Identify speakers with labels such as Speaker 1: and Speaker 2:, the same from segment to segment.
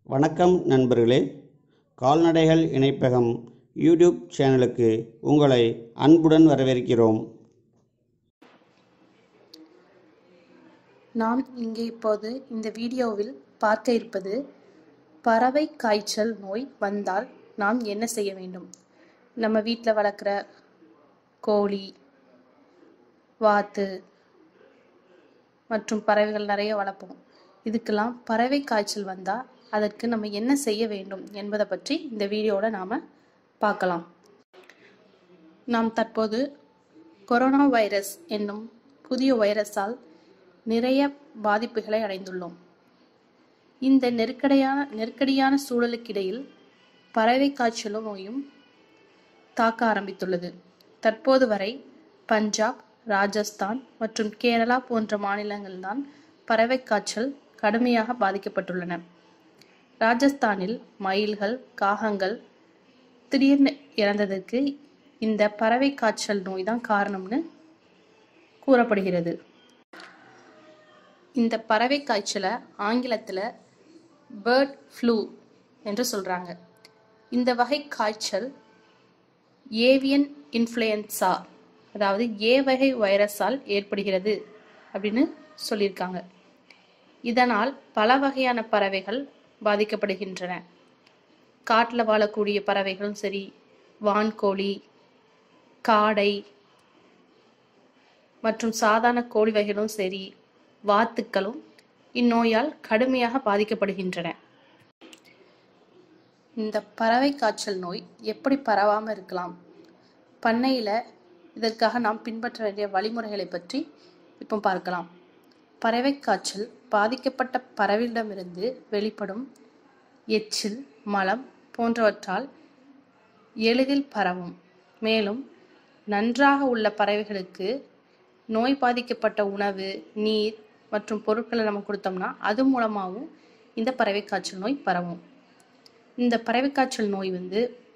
Speaker 1: வணக்கம் நண்பர்களே கால்நடைகள் இணைப்பகம் யூடியூப் சேனலுக்கு உங்களை அன்புடன் வரவேற்கிறோம்
Speaker 2: நாம் இங்கே இப்போது இந்த வீடியோவில் பார்க்க இருப்பது பறவை காய்ச்சல் நோய் வந்தால் நாம் என்ன செய்ய வேண்டும் நம்ம வீட்டில் வளர்க்குற கோழி வாத்து மற்றும் பறவைகள் நிறைய வளர்ப்போம் இதுக்கெல்லாம் பறவை காய்ச்சல் வந்தால் அதற்கு நம்ம என்ன செய்ய வேண்டும் என்பதை பற்றி இந்த வீடியோவில் நாம் பார்க்கலாம் நாம் தற்போது கொரோனா வைரஸ் என்னும் புதிய வைரஸால் நிறைய பாதிப்புகளை அடைந்துள்ளோம் இந்த நெருக்கடியான நெருக்கடியான சூழலுக்கிடையில் பறவை காய்ச்சல் நோயும் தாக்க ஆரம்பித்துள்ளது தற்போது வரை பஞ்சாப் ராஜஸ்தான் மற்றும் கேரளா போன்ற மாநிலங்கள்தான் பறவை காய்ச்சல் கடுமையாக பாதிக்கப்பட்டுள்ளன ராஜஸ்தானில் மயில்கள் காகங்கள் திடீர்னு இறந்ததற்கு இந்த பறவை காய்ச்சல் நோய் தான் காரணம்னு கூறப்படுகிறது இந்த பறவை காய்ச்சலை ஆங்கிலத்தில் பேர்ட் ஃப்ளூ என்று சொல்கிறாங்க இந்த வகை காய்ச்சல் ஏவியன் இன்ஃப்ளூயன்ஸா அதாவது ஏ வகை வைரஸால் ஏற்படுகிறது அப்படின்னு சொல்லியிருக்காங்க இதனால் பல வகையான பறவைகள் பாதிக்கப்படுகின்றன காட்டில் வாழக்கூடிய பறவைகளும் சரி வான்கோழி காடை மற்றும் சாதாரண கோழி வகைகளும் சரி வாத்துக்களும் இந்நோயால் கடுமையாக பாதிக்கப்படுகின்றன இந்த பறவை காய்ச்சல் நோய் எப்படி பரவாமல் இருக்கலாம் பண்ணையில் இதற்காக நாம் பின்பற்ற வேண்டிய வழிமுறைகளை பற்றி இப்போ பார்க்கலாம் பறவை காய்ச்சல் பாதிக்கப்பட்ட பறவையிடமிருந்து வெளிப்படும் எச்சில் மலம் போன்றவற்றால் எளிதில் பரவும் மேலும் நன்றாக உள்ள பறவைகளுக்கு நோய் பாதிக்கப்பட்ட உணவு நீர் மற்றும் பொருட்களை நம்ம கொடுத்தோம்னா அது மூலமாகவும் இந்த பறவை காய்ச்சல் நோய் பரவும் இந்த பறவை காய்ச்சல் நோய் வந்து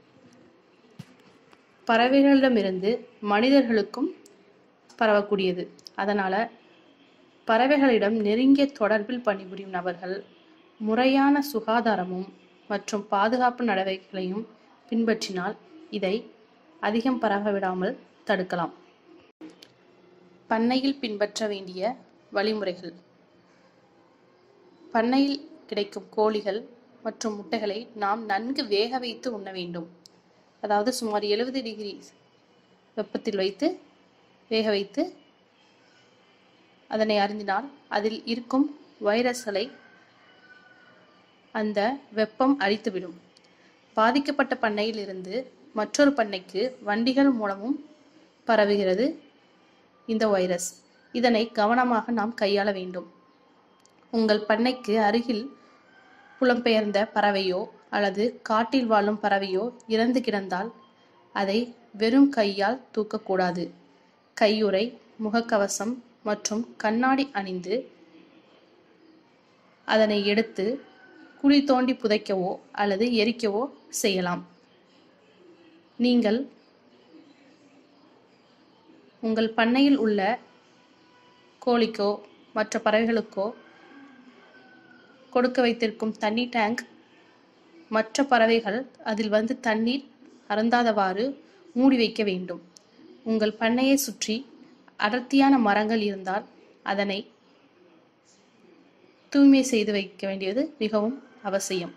Speaker 2: பறவைகளிடமிருந்து மனிதர்களுக்கும் பரவக்கூடியது அதனால் பறவைகளிடம் நெருங்கிய தொடர்பில் பணிபுரியும் நபர்கள் முறையான சுகாதாரமும் மற்றும் பாதுகாப்பு நடவடிக்கைகளையும் பின்பற்றினால் இதை அதிகம் பரவ விடாமல் தடுக்கலாம் பண்ணையில் பின்பற்ற வேண்டிய வழிமுறைகள் பண்ணையில் கிடைக்கும் கோழிகள் மற்றும் முட்டைகளை நாம் நன்கு வேக வைத்து உண்ண வேண்டும் அதாவது சுமார் எழுபது டிகிரி வெப்பத்தில் வைத்து வேக வைத்து அதனை அருந்தினால் அதில் இருக்கும் வைரஸ்களை அந்த வெப்பம் அழித்துவிடும் பாதிக்கப்பட்ட பண்ணையில் இருந்து மற்றொரு பண்ணைக்கு வண்டிகள் மூலமும் பரவுகிறது இந்த வைரஸ் இதனை கவனமாக நாம் கையாள வேண்டும் உங்கள் பண்ணைக்கு அருகில் புலம்பெயர்ந்த பறவையோ அல்லது காட்டில் வாழும் பறவையோ இறந்து கிடந்தால் அதை வெறும் கையால் தூக்கக்கூடாது கையுறை முகக்கவசம் மற்றும் கண்ணாடி அணிந்து அதனை எடுத்து குழி தோண்டி புதைக்கவோ அல்லது எரிக்கவோ செய்யலாம் நீங்கள் உங்கள் பண்ணையில் உள்ள கோழிக்கோ மற்ற பறவைகளுக்கோ கொடுக்க வைத்திருக்கும் தண்ணி டேங்க் மற்ற பறவைகள் அதில் வந்து தண்ணீர் அருந்தாதவாறு மூடி வைக்க வேண்டும் உங்கள் பண்ணையை சுற்றி அடர்த்தியான மரங்கள் இருந்தால் அதனை தூய்மை செய்து வைக்க வேண்டியது மிகவும் அவசியம்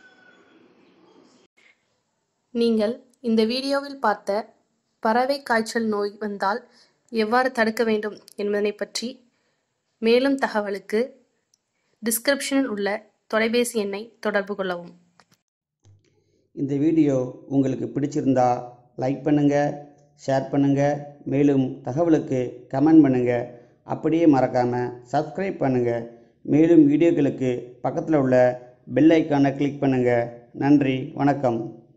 Speaker 2: நீங்கள் இந்த வீடியோவில் பார்த்த பறவை காய்ச்சல் நோய் வந்தால் எவ்வாறு தடுக்க வேண்டும் என்பதனை பற்றி மேலும் தகவலுக்கு டிஸ்கிரிப்ஷனில் உள்ள தொலைபேசி எண்ணை தொடர்பு கொள்ளவும்
Speaker 1: இந்த வீடியோ உங்களுக்கு பிடிச்சிருந்தா லைக் பண்ணுங்கள் ஷேர் பண்ணுங்கள் மேலும் தகவலுக்கு கமெண்ட் பண்ணுங்கள் அப்படியே மறக்காமல் சப்ஸ்கிரைப் பண்ணுங்கள் மேலும் வீடியோக்களுக்கு பக்கத்தில் உள்ள பெல் ஐக்கானை கிளிக் பண்ணுங்கள் நன்றி வணக்கம்